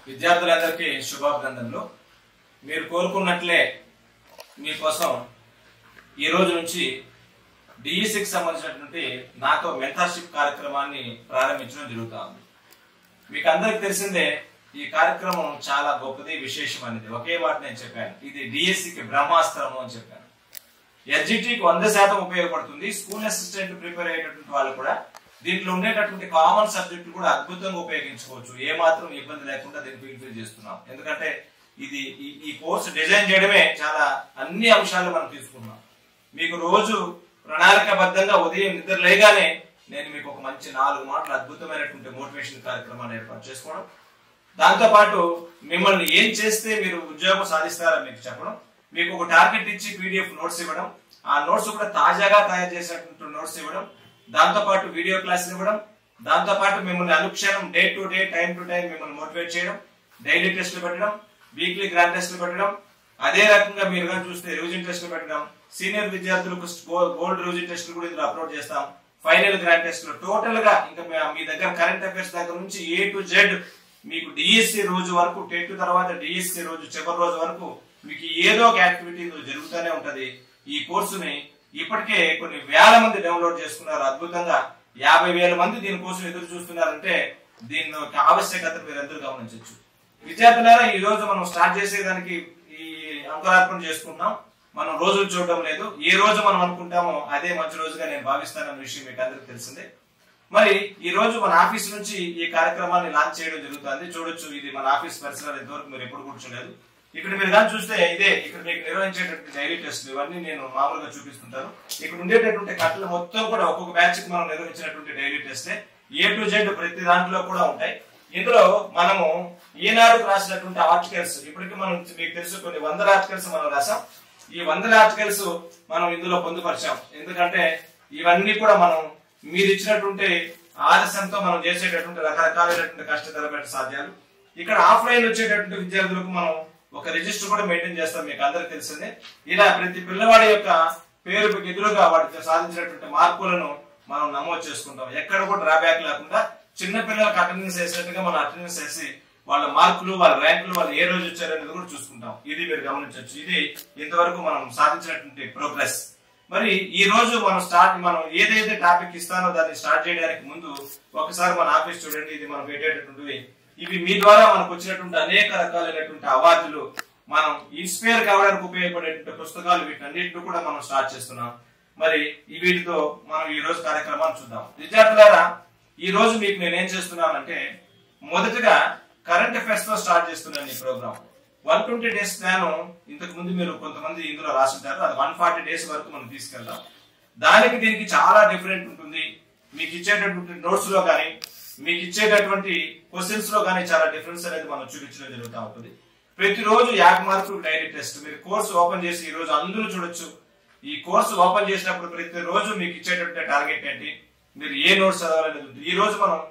విద్యార్థులందరికీ శుభాభినందనలు మీరు కోరుకున్నట్లే మీకోసం ఈ రోజు నుంచి డిఈసికి సంబంధించినటువంటి నాతో మెంటర్షిప్ కార్యక్రమాన్ని ప్రారంభించడం జరుగుతా ఉంది మీకు అందరికి తెలిసిందే ఈ కార్యక్రమం చాలా గొప్పది విశేషమైనది ఒకే మాట నేను చెప్పాను ఇది డిఎస్సికి బ్రహ్మాస్త్రము అని చెప్పాను ఎస్జిటికి వంద శాతం ఉపయోగపడుతుంది స్కూల్ అసిస్టెంట్ ప్రిపేర్ అయ్యేటటువంటి వాళ్ళు కూడా దీంట్లో ఉండేటటువంటి కామన్ సబ్జెక్ట్ కూడా అద్భుతంగా ఉపయోగించుకోవచ్చు ఏ మాత్రం ఇబ్బంది లేకుండా దీన్ని ఫిల్ఫిల్ చేస్తున్నాం ఎందుకంటే ఇది ఈ- ఈ కోర్సు డిజైన్ చేయడమే చాలా అన్ని అంశాలు మనం తీసుకున్నాం మీకు రోజు ప్రణాళికబద్ధంగా ఉదయం నిద్ర లేగానే నేను మీకు ఒక మంచి నాలుగు మాటలు అద్భుతమైనటువంటి మోటివేషన్ కార్యక్రమాన్ని ఏర్పాటు చేసుకోవడం దాంతో పాటు మిమ్మల్ని ఏం చేస్తే మీరు ఉద్యోగం సాధిస్తారని మీకు చెప్పడం మీకు ఒక టార్గెట్ ఇచ్చి పీడిఎఫ్ నోట్స్ ఇవ్వడం ఆ నోట్స్ కూడా తాజాగా తయారు చేసినటువంటి నోట్స్ ఇవ్వడం దాంతో పాటు వీడియో క్లాసులు ఇవ్వడం దాంతో పాటు మిమ్మల్ని అనుక్షణం day to day time to time మిమ్మల్ని మోటివేట్ చేయడం డైలీ టెస్టులు పెట్టడం వీక్లీ గ్రాండ్ టెస్టులు పెట్టడం అదే రకంగా మీరు కానీ చూస్తే రివిజన్ టెస్టులు పెట్టడం సీనియర్ విద్యార్థులకు గోల్డ్ రివిజన్ టెస్టులు కూడా ఇందులో అప్లోడ్ చేస్తాం ఫైనల్ గ్రాండ్ టెస్టులు టోటల్ గా ఇంకా మీ- మీ దగ్గర కరెంట్ అఫైర్స్ దగ్గర నుంచి ఏ టు జెడ్ మీకు డిఎస్సి రోజు వరకు టెట్ తర్వాత డిఎస్సి రోజు చివరి రోజు వరకు మీకు ఏదో ఒక యాక్టివిటీ ఇందులో జరుగుతూనే ఉంటది ఈ కోర్సుని ఇప్పటికే కొన్ని వేల మంది డౌన్లోడ్ చేసుకున్నారు అద్భుతంగా యాభై వేల మంది దీనికోసం ఎదురు చూస్తున్నారంటే దీని యొక్క ఆవశ్యకత మీరు అందరూ గమనించవచ్చు విద్యార్థులారా ఈ రోజు మనం స్టార్ట్ చేసేదానికి ఈ అంకురార్పణ చేసుకుంటున్నాం మనం రోజులు చూడడం లేదు ఏ రోజు మనం అనుకుంటామో అదే మంచి రోజుగా నేను భావిస్తానన్న విషయం మీకు అందరికీ తెలిసిందే మరి ఈ రోజు మన ఆఫీస్ నుంచి ఈ కార్యక్రమాన్ని లాంచ్ చేయడం జరుగుతుంది చూడొచ్చు ఇది మన ఆఫీస్ పరిసరాలు ఇంతవరకు మీరు ఎప్పుడు కూర్చోలేదు ఇక్కడ మీరు కానీ చూస్తే ఇదే ఇక్కడ మీకు నిర్వహించేటటువంటి డైరీ టెస్ట్ ఇవన్నీ నేను మామూలుగా చూపిస్తుంటాను ఇక్కడ ఉండేటటువంటి కట్టలు మొత్తం కూడా ఒక్కొక్క బ్యాచ్ కి మనం నిర్వహించినటువంటి డైరీ టెస్టే ఏ టు జెడ్ ప్రతి దాంట్లో కూడా ఉంటాయి ఇందులో మనము ఈనాడు రాసినటువంటి ఆర్టికల్స్ ఇప్పటికి మనం మీకు తెలుసు కొన్ని వందల ఆర్టికల్స్ మనం రాసాం ఈ వందల ఆర్టికల్స్ మనం ఇందులో పొందుపరిచాం ఎందుకంటే ఇవన్నీ కూడా మనం మీరు ఇచ్చినటువంటి ఆదర్శంతో మనం చేసేటటువంటి రకరకాలైనటువంటి కష్టతరమైన సాధ్యాలు ఇక్కడ ఆఫ్లైన్ వచ్చేటటువంటి విద్యార్థులకు మనం ఒక రిజిస్టర్ కూడా మెయింటైన్ చేస్తాం మీకు అందరికి తెలిసిందే ఇలా ప్రతి పిల్లవాడి యొక్క పేరుకు ఎదురుగా వాటికి సాధించినటువంటి మార్కులను మనం నమోదు చేసుకుంటాం ఎక్కడ కూడా డ్రాబ్యాక్ లేకుండా చిన్న పిల్లలకు అటెండెన్స్ వేసినట్టుగా మనం అటెండెన్స్ వేసి వాళ్ళ మార్కులు వాళ్ళ ర్యాంకులు వాళ్ళు ఏ రోజు వచ్చారనేది కూడా చూసుకుంటాం ఇది మీరు గమనించవచ్చు ఇది ఇంతవరకు మనం సాధించినటువంటి ప్రోగ్రెస్ మరి ఈ రోజు మనం స్టార్ట్ మనం ఏదైతే టాపిక్ ఇస్తానో దాన్ని స్టార్ట్ చేయడానికి ముందు ఒకసారి మన ఆఫీస్ చూడండి ఇది మనం పెట్టేటటువంటివి ఇవి మీ ద్వారా మనకు వచ్చినటువంటి అనేక రకాలైనటువంటి అవార్డులు మనం ఇన్స్పైర్ కావడానికి ఉపయోగపడేటువంటి పుస్తకాలు వీటన్నిటిని కూడా మనం స్టార్ట్ చేస్తున్నాం మరి ఈ వీటితో మనం ఈ రోజు కార్యక్రమాన్ని చూద్దాం విద్యార్థులారా ఈ రోజు మీకు నేను ఏం చేస్తున్నానంటే మొదటగా కరెంట్ అఫైర్స్ తో స్టార్ట్ చేస్తున్నాను ఈ programme one twenty days plan ఇంతకు ముందు మీరు కొంతమంది ఇందులో రాసుంటారు అది వన్ ఫార్టీ డేస్ వరకు మనం తీసుకెళ్దాం దానికి దీనికి చాలా డిఫరెంట్ ఉంటుంది మీకు ఇచ్చేటటువంటి నోట్స్ లో కానీ మీకు ఇచ్చేటటువంటి క్వశ్చన్స్ లో కానీ చాలా డిఫరెన్స్ అనేది మనం చూపించడం జరుగుతూ ఉంటుంది ప్రతిరోజు యాభై మార్కులు డైరీ టెస్ట్ మీరు కోర్సు ఓపెన్ చేసి ఈ రోజు అందరూ చూడొచ్చు ఈ కోర్సు ఓపెన్ చేసినప్పుడు ప్రతి రోజు మీకు ఇచ్చేటటువంటి టార్గెట్ ఏంటి మీరు ఏ నోట్స్ చదవాలనేది ఉంటుంది ఈ రోజు మనం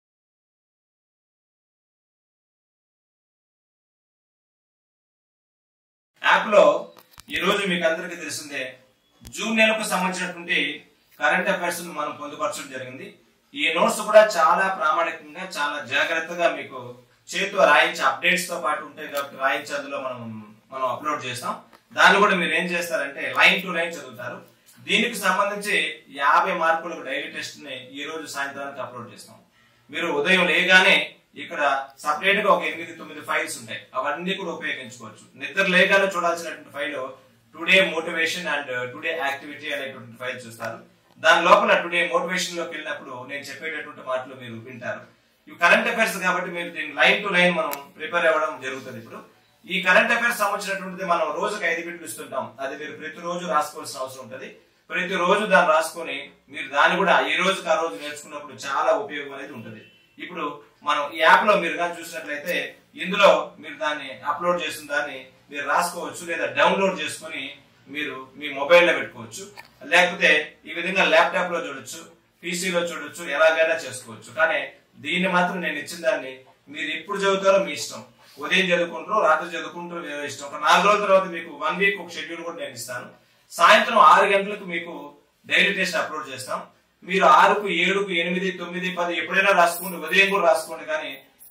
యాప్ లో ఈ రోజు మీకు అందరికీ తెలిసిందే జూన్ నెలకు సంబంధించినటువంటి కరెంట్ అఫైర్స్ ను మనం పొందుపరచడం జరిగింది ఈ నోట్స్ కూడా చాలా ప్రామాణికంగా చాలా జాగ్రత్తగా మీకు చేతితో రాయించి అప్డేట్స్ తో పాటు ఉంటాయి కాబట్టి రాయించి అందులో మనం మనం అప్లోడ్ చేస్తాం దాన్ని కూడా మీరు ఏం చేస్తారంటే లైన్ టు లైన్ చదువుతారు దీనికి సంబంధించి యాభై మార్కులకు డైలీ టెస్ట్ ని ఈ రోజు సాయంత్రానికి అప్లోడ్ చేస్తాం మీరు ఉదయం లేగానే ఇక్కడ సపరేట్ గా ఒక ఎనిమిది తొమ్మిది ఫైల్స్ ఉంటాయి అవన్నీ కూడా ఉపయోగించుకోవచ్చు నిద్ర లేగానే చూడాల్సినటువంటి file today motivation and today activity అనేటువంటి ఫైల్ చూస్తారు దాని లోపల టుడే మోటివేషన్ లోకి వెళ్ళినప్పుడు నేను చెప్పేటటువంటి మాటలు మీరు వింటారు ఇవి కరెంట్ అఫైర్స్ కాబట్టి మీరు దీన్ని లైన్ టు లైన్ మనం ప్రిపేర్ అవ్వడం జరుగుతుంది ఇప్పుడు ఈ కరెంట్ అఫైర్స్ సంబంధించినటువంటిది మనం రోజుకి ఐదు బిట్లు ఇస్తుంటాం అది మీరు ప్రతిరోజు రాసుకోవాల్సిన అవసరం ఉంటుంది ప్రతి రోజు దాన్ని రాసుకొని మీరు దాన్ని కూడా ఈ రోజుకి ఆ రోజు నేర్చుకున్నప్పుడు చాలా ఉపయోగం అనేది ఉంటుంది ఇప్పుడు మనం ఈ యాప్ లో మీరు కానీ చూసినట్లయితే ఇందులో మీరు దాన్ని అప్లోడ్ చేసిన దాన్ని మీరు రాసుకోవచ్చు లేదా డౌన్లోడ్ చేసుకొని మీరు మీ మొబైల్లో పెట్టుకోవచ్చు లేకపోతే ఈ విధంగా ల్యాప్టాప్ లో చూడొచ్చు పీసీలో చూడొచ్చు ఎలాగైనా చేసుకోవచ్చు కానీ దీన్ని మాత్రం నేను ఇచ్చిన దాన్ని మీరు ఎప్పుడు చదువుతారో మీ ఇష్టం ఉదయం చదువుకుంటారో రాత్రి చదువుకుంటారో ఏదో ఇష్టం ఒక నాలుగు రోజుల తర్వాత మీకు వన్ వీక్ ఒక షెడ్యూల్ కూడా నేను ఇస్తాను సాయంత్రం ఆరు గంటలకు మీకు డైలీ టెస్ట్ అప్లోడ్ చేస్తాం మీరు ఆరుకు ఏడుకు ఎనిమిది తొమ్మిది పది ఎప్పుడైనా రాసుకోండి ఉదయం కూడా రాసుకోండి కానీ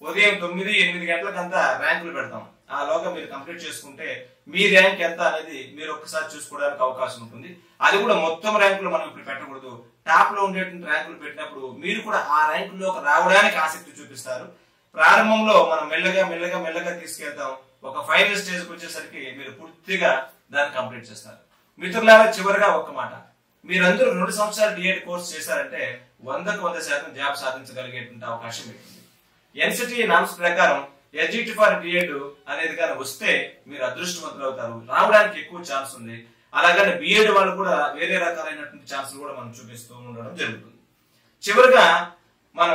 ఉదయం తొమ్మిది ఎనిమిది గంటలకంతా ర్యాంకులు పెడతాం ఆ లోగా మీరు కంప్లీట్ చేసుకుంటే మీ ర్యాంక్ ఎంత అనేది మీరు ఒక్కసారి చూసుకోవడానికి అవకాశం ఉంటుంది అది కూడా మొత్తం ర్యాంకులు మనం ఇప్పుడు పెట్టకూడదు టాప్ లో ఉండేటువంటి ర్యాంకులు పెట్టినప్పుడు మీరు కూడా ఆ ర్యాంకుల్లోకి రావడానికి ఆసక్తి చూపిస్తారు ప్రారంభంలో మనం మెల్లగా మెల్లగా మెల్లగా తీసుకెళ్తాం ఒక ఫైనల్ స్టేజ్కి వచ్చేసరికి మీరు పూర్తిగా దాన్ని కంప్లీట్ చేస్తారు మిత్రులారా చివరిగా ఒక్క మాట మీరందరూ రెండు సంవత్సరాలు డిఎడ్ కోర్స్ చేశారంటే వందకు వంద శాతం జాబ్ సాధించగలిగేటువంటి అవకాశం మీకు ఉంది ఎన్సిటి నామ్స్ ప్రకారం ఎడ్జిటి ఫర్ డిఎడ్ అనేది కానీ వస్తే మీరు అదృష్టవంతులు అవుతారు రావడానికి ఎక్కువ ఛాన్స్ ఉంది అలాగనే బిఎడ్ వాళ్ళు కూడా వేరే రకాలైనటువంటి ఛాన్స్ కూడా మనం చూపిస్తూ ఉండడం జరుగుతుంది చివరిగా మనం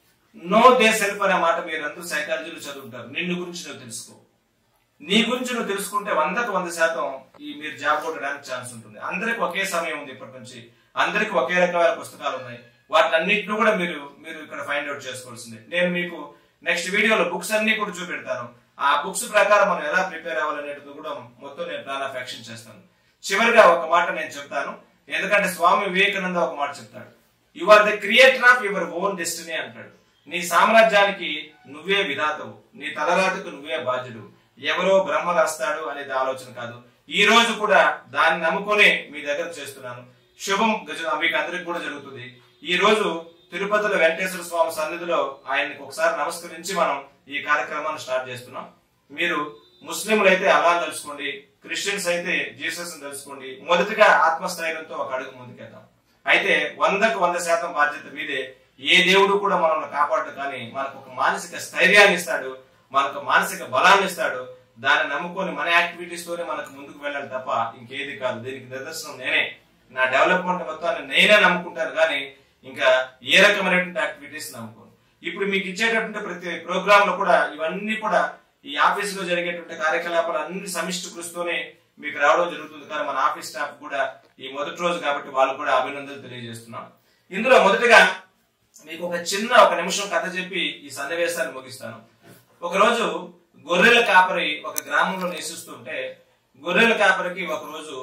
నో దే సెల్ఫ్ అనే మాట మీరందరూ సైకాలజీలో చదువుంటారు నిన్ను గురించి నువ్వు తెలుసుకో నీ గురించి నువ్వు తెలుసుకుంటే వందకు వంద శాతం ఈ మీరు జాబ్ కొట్టడానికి ఛాన్స్ ఉంటుంది అందరికి ఒకే సమయం ఉంది ఇప్పటి నుంచి అందరికి ఒకే రకమైన పుస్తకాలు ఉన్నాయి వాటినన్నింటిని కూడా మీరు మీరు ఇక్కడ ఫైండ్ అవుట్ చేసుకోవాల్సిందే నేను మీకు నెక్స్ట్ వీడియోలో బుక్స్ అన్ని కూడా చూపెడతాను ఆ బుక్స్ ప్రకారం మనం ఎలా ప్రిపేర్ అవ్వాలనేది కూడా మొత్తం నేను ప్లాన్ ఆఫ్ యాక్షన్ చేస్తాను చివరిగా ఒక మాట నేను చెప్తాను ఎందుకంటే స్వామి వివేకానంద ఒక మాట చెప్తాడు you are the creator of your own destiny అంటాడు నీ సామ్రాజ్యానికి నువ్వే విధాతవు నీ తలరాతకు నువ్వే బాధ్యుడు ఎవరో బ్రహ్మ రాస్తాడు అనేది ఆలోచన కాదు ఈ రోజు కూడా దాన్ని నమ్ముకొని మీ దగ్గర చేస్తున్నాను శుభం గజ మీకు అందరికి కూడా జరుగుతుంది ఈ రోజు తిరుపతిలో వెంకటేశ్వర స్వామి సన్నిధిలో ఆయనకి ఒకసారి నమస్కరించి మనం ఈ కార్యక్రమాన్ని స్టార్ట్ చేస్తున్నాం మీరు ముస్లింలు అయితే అలా తెలుసుకోండి క్రిస్టియన్స్ అయితే జీసస్ తెలుసుకోండి మొదటిగా ఆత్మస్థైర్యంతో ఒక అడుగు ముందుకేద్దాం అయితే వందకు వంద శాతం బాధ్యత మీదే ఏ దేవుడు కూడా మనల్ని కాపాడు కానీ మనకు ఒక మానసిక స్థైర్యాన్ని ఇస్తాడు మనకు మానసిక బలాన్ని ఇస్తాడు దాన్ని నమ్ముకొని మన యాక్టివిటీస్ తోనే మనకు ముందుకు వెళ్ళాలి తప్ప ఇంకేది కాదు దీనికి నిదర్శనం నేనే నా డెవలప్మెంట్ మొత్తాన్ని నేనే నమ్ముకుంటాను కానీ ఇంకా ఏ రకమైనటువంటి యాక్టివిటీస్ నమ్ముకోను ఇప్పుడు మీకు ఇచ్చేటటువంటి ప్రతి ప్రోగ్రామ్ లో కూడా ఇవన్నీ కూడా ఈ ఆఫీస్ లో జరిగేటువంటి కార్యకలాపాలు అన్ని సమిష్టి కృషితోనే మీకు రావడం జరుగుతుంది కానీ మన ఆఫీస్ స్టాఫ్ కూడా ఈ మొదటి రోజు కాబట్టి వాళ్ళు కూడా అభినందనలు తెలియజేస్తున్నాం ఇందులో మొదటగా మీకు ఒక చిన్న ఒక నిమిషం కథ చెప్పి ఈ సన్నివేశాన్ని ముగిస్తాను ఒక రోజు గొర్రెల కాపరి ఒక గ్రామంలో నివసిస్తుంటే గొర్రెల కాపరికి ఒక రోజు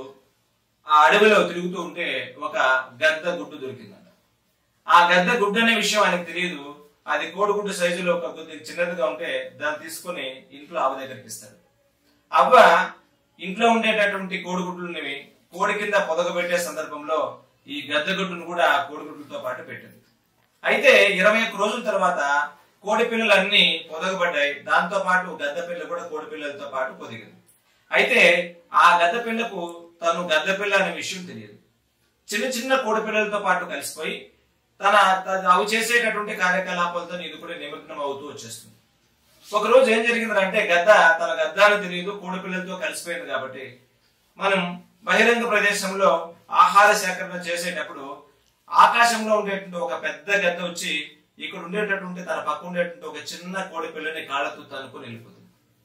ఆ అడవిలో తిరుగుతూ ఉంటే ఒక గద్ద గుడ్డు దొరికిందంట ఆ గద్ద గుడ్డు అనే విషయం ఆయనకు తెలియదు అది కోడిగుడ్డు సైజులో ఒక కొద్ది చిన్నదిగా ఉంటే దాన్ని తీసుకొని ఇంట్లో ఆవు దగ్గరికి ఇస్తాడు అవ్వ ఇంట్లో ఉండేటటువంటి కోడిగుడ్లున్నవి కోడి కింద పొదగబెట్టే సందర్భంలో ఈ గద్ద గుడ్డును కూడా ఆ కోడిగుడ్లతో పాటు పెట్టింది అయితే ఇరవై ఒక్క రోజుల తర్వాత కోడి పిల్లలు అన్ని పొదగబడ్డాయి దాంతో పాటు గద్ద పిల్ల కూడా కోడి పిల్లలతో పాటు పొదిగింది అయితే ఆ గద్ద పిల్లకు తను గద్ద పిల్ల అనే విషయం తెలియదు చిన్న చిన్న కోడి పిల్లలతో పాటు కలిసిపోయి తన తన- అవి చేసేటటువంటి కార్యకలాపాలతో ఇది కూడా నిమగ్నం అవుతూ వచ్చేస్తుంది ఒక రోజు ఏం జరిగిందంటే గద్ద తన గద్ద అని తెలియదు కోడి పిల్లలతో కలిసిపోయింది కాబట్టి మనం బహిరంగ ప్రదేశంలో ఆహార సేకరణ చేసేటప్పుడు ఆకాశంలో ఉండేటువంటి ఒక పెద్ద గద్ద వచ్చి ఇక్కడ ఉండేటటువంటి తన పక్క ఉండేటువంటి ఒక చిన్న కోడి పిల్లని కాళ్ళతో తనుకొని వెళ్ళిపోతుంది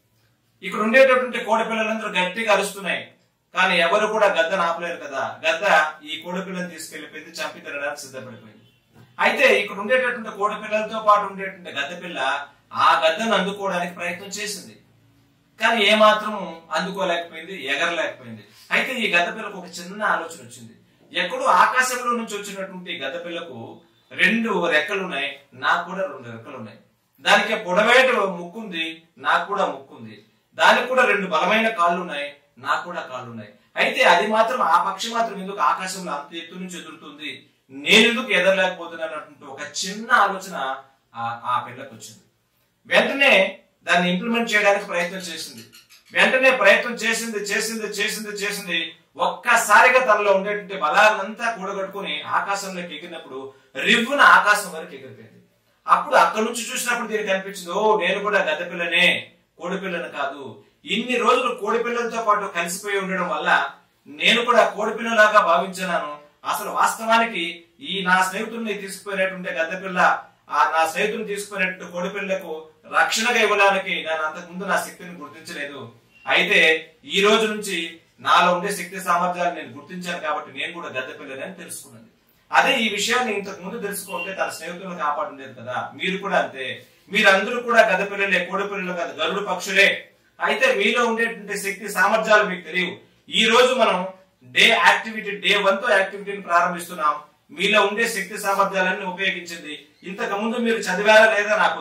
ఇక్కడ ఉండేటటువంటి కోడి పిల్లలందరూ గట్టిగా అరుస్తున్నాయి కానీ ఎవరు కూడా గద్దను ఆపలేరు కదా గద్ద ఈ కోడి పిల్లని తీసుకెళ్లిపోయింది చంపి తినడానికి సిద్ధపడిపోయింది అయితే ఇక్కడ ఉండేటటువంటి కోడి పిల్లలతో పాటు ఉండేటువంటి గద్ద పిల్ల ఆ గద్దను అందుకోవడానికి ప్రయత్నం చేసింది కానీ ఏమాత్రం అందుకోలేకపోయింది ఎగరలేకపోయింది అయితే ఈ గద్ద పిల్లకు ఒక చిన్న ఆలోచన వచ్చింది ఎక్కడో ఆకాశంలో నుంచి వచ్చినటువంటి ఈ గద్ద పిల్లకు రెండు రెక్కలు ఉన్నాయి నాకు కూడా రెండు రెక్కలు ఉన్నాయి దానికి పొడవేట ముక్కుంది నాకు కూడా ముక్కుంది దానికి కూడా రెండు బలమైన కాళ్ళు ఉన్నాయి నాకు కూడా కాళ్ళు ఉన్నాయి అయితే అది మాత్రం ఆ పక్షి మాత్రం ఎందుకు ఆకాశంలో అంత ఎత్తు నుంచి ఎదురుతుంది నేను ఎందుకు ఎదరలేకపోతున్నాను అన్నటువంటి ఒక చిన్న ఆలోచన ఆ- ఆ పిల్లకు వచ్చింది వెంటనే దాన్ని ఇంప్లిమెంట్ చేయడానికి ప్రయత్నం చేసింది వెంటనే ప్రయత్నం చేసింది చేసింది చేసింది చేసింది ఒక్కసారిగా తనలో ఉండేటువంటి బలాలంతా కూడగట్టుకుని ఆకాశంలోకి ఎగిరినప్పుడు రివ్వున ఆకాశం వరకు ఎగిరిపోయింది అప్పుడు అక్కడ నుంచి చూసినప్పుడు దీనికి అనిపించింది ఓ నేను కూడా గద్ద పిల్లనే కోడి పిల్లని కాదు ఇన్ని రోజులు కోడి పిల్లలతో పాటు కలిసిపోయి ఉండడం వల్ల నేను కూడా కోడి పిల్లలాగా భావించినాను అసలు వాస్తవానికి ఈ నా స్నేహితుడిని తీసుకుపోయినటువంటి గద్ద పిల్ల ఆ నా స్నేహితుడిని తీసుకుపోయినటువంటి కోడి పిల్లకు రక్షణగా ఇవ్వడానికి నేను అంతకు ముందు నా శక్తిని గుర్తించలేదు అయితే ఈ రోజు నుంచి నాలో ఉండే శక్తి సామర్థ్యాలు నేను గుర్తించాను కాబట్టి నేను కూడా గద్ద పిల్లని అని తెలుసుకున్నది అదే ఈ విషయాన్ని ఇంతకు ముందు తెలుసుకుంటే తన స్నేహితులను కాపాడుండేది కదా మీరు కూడా అంతే మీరందరూ కూడా గద పిల్లలే కోడి పిల్లలు కాదు గరుడు పక్షులే అయితే మీలో ఉండేటువంటి శక్తి సామర్థ్యాలు మీకు తెలియవు ఈ రోజు మనం డే యాక్టివిటీ డే వన్ తో యాక్టివిటీని ప్రారంభిస్తున్నాం మీలో ఉండే శక్తి సామర్థ్యాలన్నీ ఉపయోగించింది ఇంతకు ముందు మీరు చదివారా లేదా నాకొద్దు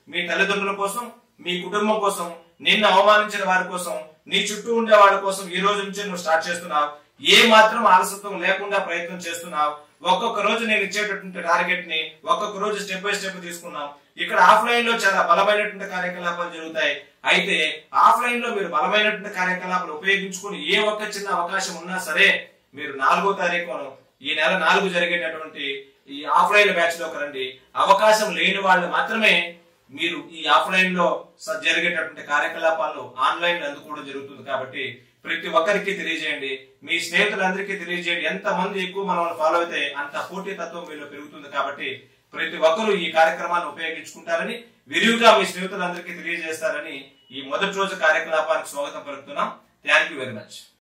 మీ తల్లిదండ్రుల కోసం మీ కుటుంబం కోసం నిన్ను అవమానించిన వారి కోసం నీ చుట్టూ ఉండే వాళ్ళ కోసం ఈ రోజు నుంచి నువ్వు స్టార్ట్ చేస్తున్నావు ఏ మాత్రం ఆలస్యత్వం లేకుండా ప్రయత్నం చేస్తున్నావు ఒక్కొక్క రోజు నేను ఇచ్చేటటువంటి టార్గెట్ ని ఒక్కొక్క రోజు స్టెప్ బై స్టెప్ తీసుకున్నాం ఇక్కడ ఆఫ్లైన్ లో చాలా బలమైనటువంటి కార్యకలాపాలు జరుగుతాయి అయితే ఆఫ్లైన్ లో మీరు బలమైనటువంటి కార్యకలాపాలు ఉపయోగించుకుని ఏ ఒక్క చిన్న అవకాశం ఉన్నా సరే మీరు నాలుగో తారీఖు ఈ నెల నాలుగు జరిగేటటువంటి ఈ ఆఫ్లైన్ బ్యాచ్ లోకి రండి అవకాశం లేని వాళ్ళు మాత్రమే మీరు ఈ ఆఫ్లైన్ లో స- జరిగేటటువంటి కార్యకలాపాలను ఆన్లైన్ లో అందుకోవడం జరుగుతుంది కాబట్టి ప్రతి ఒక్కరికి తెలియజేయండి మీ స్నేహితులందరికీ తెలియజేయండి ఎంత మంది ఎక్కువ మనం ఫాలో అయితే అంత పోటీ తత్వం మీలో పెరుగుతుంది కాబట్టి ప్రతి ఒక్కరూ ఈ కార్యక్రమాన్ని ఉపయోగించుకుంటారని విరివిగా మీ స్నేహితులందరికీ తెలియజేస్తారని ఈ మొదటి రోజు కార్యకలాపానికి స్వాగతం పలుకుతున్నాం థ్యాంక్ యూ వెరీ మచ్